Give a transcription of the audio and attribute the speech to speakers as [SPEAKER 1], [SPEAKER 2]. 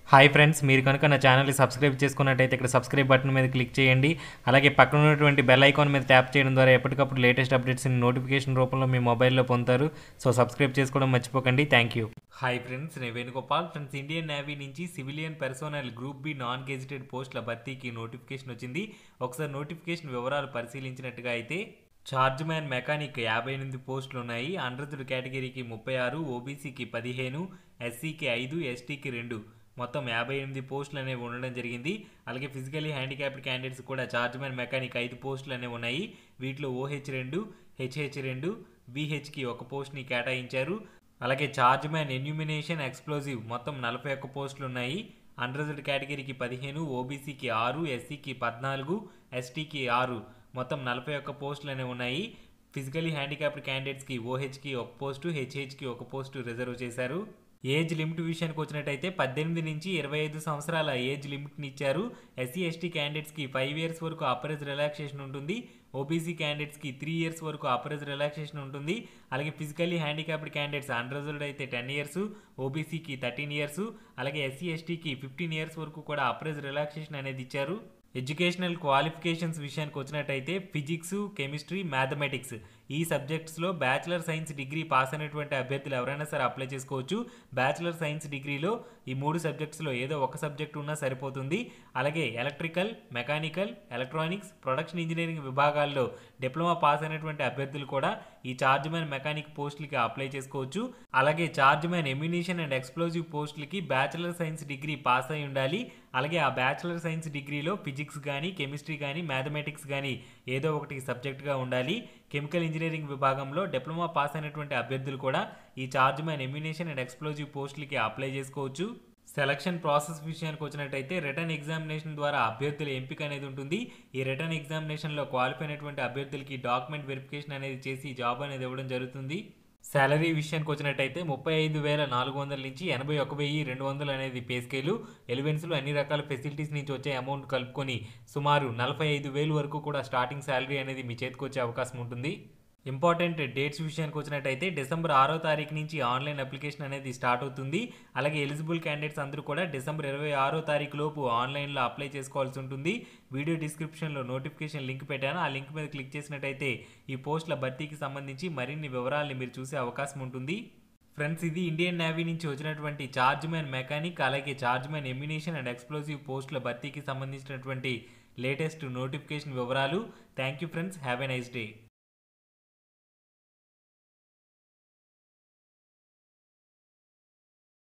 [SPEAKER 1] hi friends మీరు కనుక నా ఛానల్ని సబ్స్క్రైబ్ చేసుకున్నట్టయితే ఇక్కడ సబ్స్క్రైబ్ బటన్ మీద క్లిక్ చేయండి అలాగే పక్కన ఉన్నటువంటి బెల్ ఐకాన్ మీద ట్యాప్ చేయడం ద్వారా ఎప్పటికప్పుడు లేటెస్ట్ అప్డేట్స్ని నోటిఫికేషన్ రూపంలో మీ మొబైల్లో పొందుతారు సో సబ్స్క్రైబ్ చేసుకోవడం మర్చిపోకండి థ్యాంక్ యూ హాయ్ ఫ్రెండ్స్ నేను వేణుగోపాల్ ఫ్రెండ్స్ ఇండియన్ నేవీ నుంచి civilian personnel group B non gazetted పోస్టుల భర్తీకి నోటిఫికేషన్ వచ్చింది ఒకసారి నోటిఫికేషన్ వివరాలు పరిశీలించినట్టుగా అయితే చార్జ్ మ్యాన్ మెకానిక్ యాభై ఎనిమిది పోస్టులు ఉన్నాయి అండర్జుడ్ కేటగిరీకి ముప్పై ఆరు ఓబీసీకి పదిహేను ఎస్సీకి ఐదు ఎస్టీకి రెండు మొత్తం యాభై ఎనిమిది పోస్టులు అనేవి ఉండడం జరిగింది అలాగే ఫిజికలీ హ్యాండిక్యాప్డ్ క్యాండిడేట్స్ కూడా చార్జ్ మ్యాన్ మెకానిక్ ఐదు పోస్టులు అనేవి ఉన్నాయి వీటిలో ఓహెచ్ రెండు హెచ్హెచ్ రెండు విహెచ్కి ఒక పోస్ట్ని కేటాయించారు అలాగే చార్జ్ మ్యాన్ ఎన్యూమినేషన్ ఎక్స్ప్లోజివ్ మొత్తం నలభై ఒక్క పోస్టులు ఉన్నాయి అండర్జుడ్ కేటగిరీకి పదిహేను ఓబీసీకి ఆరు ఎస్సీకి పద్నాలుగు ఎస్టీకి ఆరు మొత్తం నలభై ఒక్క పోస్టులు అనేవి ఉన్నాయి ఫిజికలీ హ్యాండిక్యాప్డ్ క్యాండిడేట్స్కి ఓహెచ్కి ఒక పోస్టు హెచ్హెచ్కి ఒక పోస్టు రిజర్వ్ చేశారు ఏజ్ లిమిట్ విషయానికి వచ్చినట్టయితే పద్దెనిమిది నుంచి ఇరవై ఐదు సంవత్సరాల ఏజ్ లిమిట్ని ఇచ్చారు ఎస్సీ ఎస్టీ క్యాండిడేట్స్కి ఫైవ్ ఇయర్స్ వరకు అపరేజ్ రిలాక్సేషన్ ఉంటుంది ఓబీసీ క్యాండిడేట్స్కి త్రీ ఇయర్స్ వరకు అపరేజ్ రిలాక్సేషన్ ఉంటుంది అలాగే ఫిజికల్లీ హ్యాండిక్యాప్డ్ క్యాండిడేట్స్ అన్రిజర్వ్డ్ అయితే టెన్ ఇయర్స్ ఓబీసీకి థర్టీన్ ఇయర్స్ అలాగే ఎస్సీ ఎస్టీకి ఫిఫ్టీన్ ఇయర్స్ వరకు కూడా అపరేజ్ రిలాక్సేషన్ అనేది ఇచ్చారు ఎడ్యుకేషనల్ క్వాలిఫికేషన్స్ విషయానికి వచ్చినట్టయితే ఫిజిక్స్ కెమిస్ట్రీ మ్యాథమెటిక్స్ ఈ సబ్జెక్ట్స్లో బ్యాచిలర్ సైన్స్ డిగ్రీ పాస్ అయినటువంటి అభ్యర్థులు ఎవరైనా సరే అప్లై చేసుకోవచ్చు బ్యాచిలర్ సైన్స్ డిగ్రీలో ఈ మూడు సబ్జెక్ట్స్లో ఏదో ఒక సబ్జెక్ట్ ఉన్నా సరిపోతుంది అలాగే electrical mechanical electronics production engineering విభాగాల్లో డిప్లొమా పాస్ అయినటువంటి అభ్యర్థులు కూడా ఈ చార్జ్ మ్యాన్ మెకానిక్ పోస్టులకి అప్లై చేసుకోవచ్చు అలాగే charge man ammunition and explosive పోస్టులకి బ్యాచిలర్ సైన్స్ డిగ్రీ పాస్ అయి ఉండాలి అలాగే ఆ బ్యాచిలర్ సైన్స్ డిగ్రీలో ఫిజిక్స్ కానీ కెమిస్ట్రీ కానీ మ్యాథమెటిక్స్ కానీ ఏదో ఒకటి సబ్జెక్ట్గా ఉండాలి కెమికల్ ఇంజనీరింగ్ విభాగంలో డిప్లొమా పాస్ అయినటువంటి అభ్యర్థులు కూడా ఈ charge man ammunition and explosive పోస్టులకి అప్లై చేసుకోవచ్చు సెలక్షన్ ప్రాసెస్ విషయానికి వచ్చినట్టయితే రిటర్న్ ఎగ్జామినేషన్ ద్వారా అభ్యర్థుల ఎంపిక అనేది ఉంటుంది ఈ రిటర్న్ ఎగ్జామినేషన్లో క్వాలిఫై అయినటువంటి అభ్యర్థులకి డాక్యుమెంట్ వెరిఫికేషన్ అనేది చేసి జాబ్ అనేది ఇవ్వడం జరుగుతుంది శాలరీ విషయానికి వచ్చినట్టయితే ముప్పై ఐదు వేల నాలుగు వందల నుంచి ఎనభై ఒక వెయ్యి రెండు వందలు అనేది పే స్కేలు ఎలివెన్స్లో అన్ని రకాల ఫెసిలిటీస్ నుంచి వచ్చే అమౌంట్ కలుపుకొని సుమారు నలభై ఐదు వేలు వరకు కూడా స్టార్టింగ్ శాలరీ అనేది మీ చేతికి వచ్చే అవకాశం ఉంటుంది ఇంపార్టెంట్ డేట్స్ విషయానికి వచ్చినట్టయితే డిసెంబర్ ఆరో తారీఖు నుంచి ఆన్లైన్ అప్లికేషన్ అనేది స్టార్ట్ అవుతుంది అలాగే ఎలిజిబుల్ క్యాండిడేట్స్ అందరూ కూడా డిసెంబర్ ఇరవై ఆరో తారీఖు లోపు ఆన్లైన్లో అప్లై చేసుకోవాల్సి ఉంటుంది వీడియో డిస్క్రిప్షన్లో నోటిఫికేషన్ లింక్ పెట్టాను ఆ లింక్ మీద క్లిక్ చేసినట్టయితే ఈ పోస్టుల భర్తీకి సంబంధించి మరిన్ని వివరాలని మీరు చూసే అవకాశం ఉంటుంది ఫ్రెండ్స్ ఇది ఇండియన్ నేవీ నుంచి వచ్చినటువంటి చార్జ్ మ్యాన్ మెకానిక్ అలాగే charge man ammunition and explosive పోస్టుల భర్తీకి సంబంధించినటువంటి లేటెస్ట్ నోటిఫికేషన్ వివరాలు thank you friends have a nice day